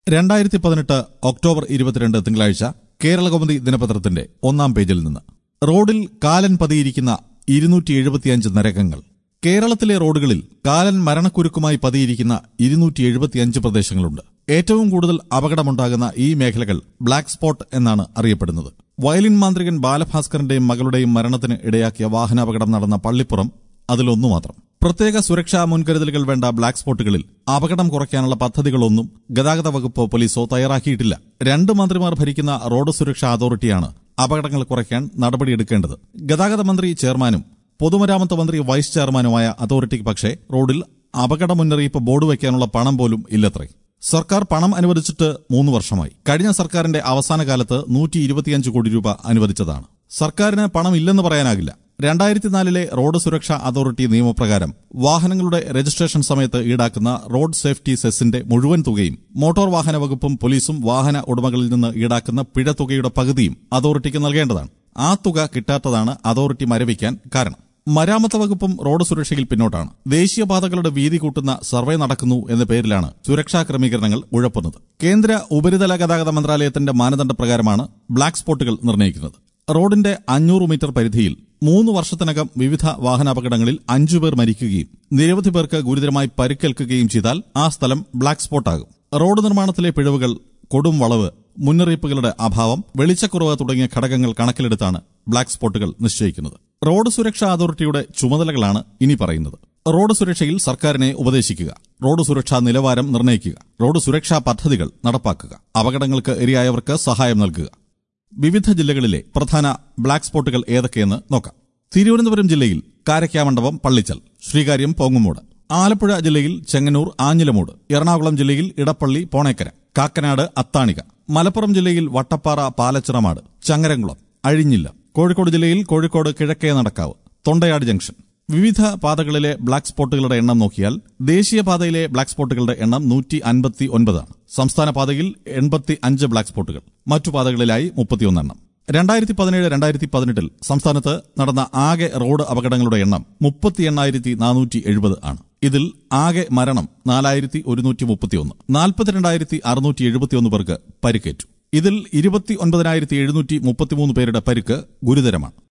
രണ്ടായിരത്തി പതിനെട്ട് ഒക്ടോബർ ഇരുപത്തിരണ്ട് തിങ്കളാഴ്ച കേരളകൗമുദി ദിനപത്രത്തിന്റെ ഒന്നാം പേജിൽ നിന്ന് റോഡിൽ കാലൻ പതിയിരിക്കുന്ന ഇരുന്നൂറ്റി എഴുപത്തിയഞ്ച് നരകങ്ങൾ കേരളത്തിലെ റോഡുകളിൽ കാലൻ മരണക്കുരുക്കുമായി പതിയിരിക്കുന്ന ഇരുന്നൂറ്റി എഴുപത്തിയഞ്ച് പ്രദേശങ്ങളുണ്ട് ഏറ്റവും കൂടുതൽ അപകടമുണ്ടാകുന്ന ഈ മേഖലകൾ ബ്ലാക്ക് സ്പോട്ട് എന്നാണ് അറിയപ്പെടുന്നത് വയലിൻ മാന്ത്രികൻ ബാലഭാസ്കറിന്റെയും മകളുടെയും മരണത്തിന് ഇടയാക്കിയ വാഹനാപകടം നടന്ന പള്ളിപ്പുറം അതിലൊന്നു മാത്രം പ്രത്യേക സുരക്ഷാ മുൻകരുതലുകൾ വേണ്ട ബ്ലാക്ക് സ്പോട്ടുകളിൽ അപകടം കുറയ്ക്കാനുള്ള പദ്ധതികളൊന്നും ഗതാഗത വകുപ്പോ പോലീസോ തയ്യാറാക്കിയിട്ടില്ല രണ്ട് മന്ത്രിമാർ ഭരിക്കുന്ന റോഡ് സുരക്ഷാ അതോറിറ്റിയാണ് അപകടങ്ങൾ കുറയ്ക്കാൻ നടപടിയെടുക്കേണ്ടത് ഗതാഗത മന്ത്രി ചെയർമാനും പൊതുമരാമത്ത് മന്ത്രി വൈസ് ചെയർമാനുമായ അതോറിറ്റിക്ക് പക്ഷേ റോഡിൽ അപകട മുന്നറിയിപ്പ് ബോർഡ് വയ്ക്കാനുള്ള പണം പോലും ഇല്ലത്രേ സർക്കാർ പണം അനുവദിച്ചിട്ട് മൂന്ന് വർഷമായി കഴിഞ്ഞ സർക്കാരിന്റെ അവസാന കാലത്ത് നൂറ്റി ഇരുപത്തിയഞ്ച് കോടി രൂപ അനുവദിച്ചതാണ് സർക്കാരിന് പണം ഇല്ലെന്ന് പറയാനാകില്ല രണ്ടായിരത്തി നാലിലെ റോഡ് സുരക്ഷാ അതോറിറ്റി നിയമപ്രകാരം വാഹനങ്ങളുടെ രജിസ്ട്രേഷൻ സമയത്ത് ഈടാക്കുന്ന റോഡ് സേഫ്റ്റി സെസ്സിന്റെ മുഴുവൻ തുകയും മോട്ടോർ വാഹന വകുപ്പും പോലീസും വാഹന ഉടമകളിൽ നിന്ന് ഈടാക്കുന്ന പിഴ തുകയുടെ പകുതിയും അതോറിറ്റിക്ക് നൽകേണ്ടതാണ് ആ തുക കിട്ടാത്തതാണ് അതോറിറ്റി മരവിക്കാൻ കാരണം മരാമത്ത് വകുപ്പും റോഡ് സുരക്ഷയിൽ പിന്നോട്ടാണ് ദേശീയപാതകളുടെ വീതി കൂട്ടുന്ന സർവേ നടക്കുന്നു എന്ന പേരിലാണ് സുരക്ഷാ ക്രമീകരണങ്ങൾ ഉഴപ്പുന്നത് കേന്ദ്ര ഉപരിതല ഗതാഗത മന്ത്രാലയത്തിന്റെ മാനദണ്ഡപ്രകാരമാണ് ബ്ലാക്ക് സ്പോട്ടുകൾ നിർണ്ണയിക്കുന്നത് റോഡിന്റെ അഞ്ഞൂറ് മീറ്റർ പരിധിയിൽ മൂന്ന് വർഷത്തിനകം വിവിധ വാഹനാപകടങ്ങളിൽ അഞ്ചുപേർ മരിക്കുകയും നിരവധി പേർക്ക് ഗുരുതരമായി പരിക്കേൽക്കുകയും ചെയ്താൽ ആ സ്ഥലം ബ്ലാക്ക് സ്പോട്ടാകും റോഡ് നിർമ്മാണത്തിലെ പിഴവുകൾ കൊടും വളവ് മുന്നറിയിപ്പുകളുടെ അഭാവം വെളിച്ചക്കുറവ് തുടങ്ങിയ ഘടകങ്ങൾ കണക്കിലെടുത്താണ് ബ്ലാക്ക് സ്പോട്ടുകൾ നിശ്ചയിക്കുന്നത് റോഡ് സുരക്ഷാ അതോറിറ്റിയുടെ ചുമതലകളാണ് ഇനി പറയുന്നത് റോഡ് സുരക്ഷയിൽ സർക്കാരിനെ ഉപദേശിക്കുക റോഡ് സുരക്ഷാ നിലവാരം നിർണ്ണയിക്കുക റോഡ് സുരക്ഷാ പദ്ധതികൾ നടപ്പാക്കുക അപകടങ്ങൾക്ക് ഇരയായവർക്ക് സഹായം നൽകുക വിവിധ ജില്ലകളിലെ പ്രധാന ബ്ലാക്ക് സ്പോട്ടുകൾ ഏതൊക്കെയെന്ന് നോക്കാം തിരുവനന്തപുരം ജില്ലയിൽ കാരക്കാമണ്ഡപം പള്ളിച്ചൽ ശ്രീകാര്യം പോങ്ങുമൂട് ആലപ്പുഴ ജില്ലയിൽ ചെങ്ങന്നൂർ ആഞ്ഞിലമൂട് എറണാകുളം ജില്ലയിൽ ഇടപ്പള്ളി പോണേക്കര കാക്കനാട് അത്താണിക മലപ്പുറം ജില്ലയിൽ വട്ടപ്പാറ പാലച്ചിറമാട് ചങ്ങരംകുളം അഴിഞ്ഞില്ല കോഴിക്കോട് ജില്ലയിൽ കോഴിക്കോട് കിഴക്കേ നടക്കാവ് തൊണ്ടയാട് ജംഗ്ഷൻ വിവിധ പാതകളിലെ ബ്ലാക്ക് സ്പോട്ടുകളുടെ എണ്ണം നോക്കിയാൽ ദേശീയപാതയിലെ ബ്ലാക്ക് സ്പോട്ടുകളുടെ എണ്ണം നൂറ്റി അൻപത്തി ഒൻപതാണ് സംസ്ഥാന പാതയിൽ എൺപത്തി അഞ്ച് ബ്ലാക്ക് സ്പോട്ടുകൾ മറ്റു പാതകളിലായി മുപ്പത്തിയൊന്നെണ്ണം രണ്ടായിരത്തി പതിനേഴ് രണ്ടായിരത്തി പതിനെട്ടിൽ സംസ്ഥാനത്ത് നടന്ന ആകെ റോഡ് അപകടങ്ങളുടെ എണ്ണം മുപ്പത്തി എണ്ണായിരത്തി നാനൂറ്റി എഴുപത് ആണ് ഇതിൽ ആകെ മരണം നാലായിരത്തി ഒരുന്നൂറ്റി മുപ്പത്തിയൊന്ന് നാൽപ്പത്തിരണ്ടായിരത്തി അറുന്നൂറ്റി എഴുപത്തിയൊന്ന് പേർക്ക് പരിക്കേറ്റു ഇതിൽ ഇരുപത്തി ഒൻപതിനായിരത്തി എഴുന്നൂറ്റി മുപ്പത്തിമൂന്ന് പേരുടെ പരിക്ക് ഗുരുതരമാണ്